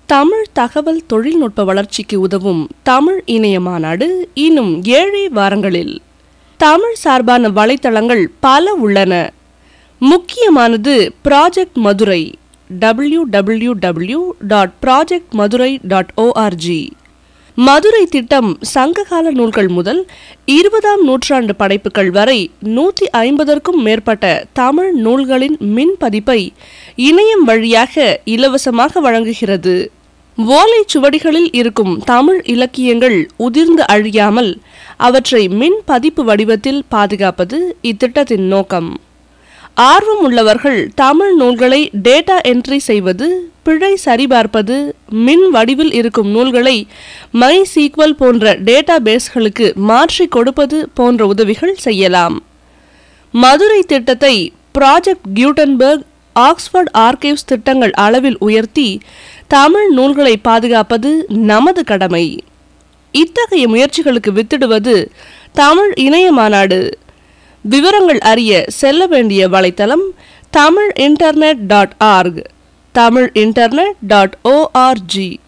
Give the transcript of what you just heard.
தமிழ் தகவல் தொழில்நுட்ப வளர்ச்சிக்கு உதவும் தமிழ் இணைய மாநாடு இன்னும் ஏழே வாரங்களில் தமிழ் சார்பான வலைத்தளங்கள் பல உள்ளன முக்கியமானது project Madurai W W W dot project Madurai dot O R G Madurai திட்டம் சங்ககால நூல்கள் முதல் இருபதாம் நூற்றாண்டு படைப்புகள் வரை நூற்றி ஐம்பதற்கும் மேற்பட்ட தமிழ் நூல்களின் மின் பதிப்பை இணையம் வழியாக இலவசமாக வழங்குகிறது ஓலை சுவடிகளில் இருக்கும் தமிழ் இலக்கியங்கள் உதிர்ந்து அழியாமல் அவற்றை மின் பதிப்பு வடிவத்தில் பாதுகாப்பது இத்திட்டத்தின் நோக்கம் ஆர்வம் உள்ளவர்கள் தமிழ் நூல்களை டேட்டா என்ட்ரி செய்வது பிழை சரிபார்ப்பது மின் வடிவில் இருக்கும் நூல்களை மை சீக்வல் போன்ற டேட்டா பேஸ்களுக்கு மாற்றி கொடுப்பது போன்ற உதவிகள் செய்யலாம் மதுரை திட்டத்தை ப்ராஜெக்ட் கியூட்டன்பர்க் ஆக்ஸ்போர்ட் ஆர்கைவ்ஸ் திட்டங்கள் அளவில் உயர்த்தி தமிழ் நூல்களை பாதுகாப்பது நமது கடமை இத்தகைய முயற்சிகளுக்கு வித்திடுவது தமிழ் இணைய மாநாடு விவரங்கள் அறிய செல்ல வேண்டிய வலைத்தளம் Tamil internet dot org Tamil internet dot O R G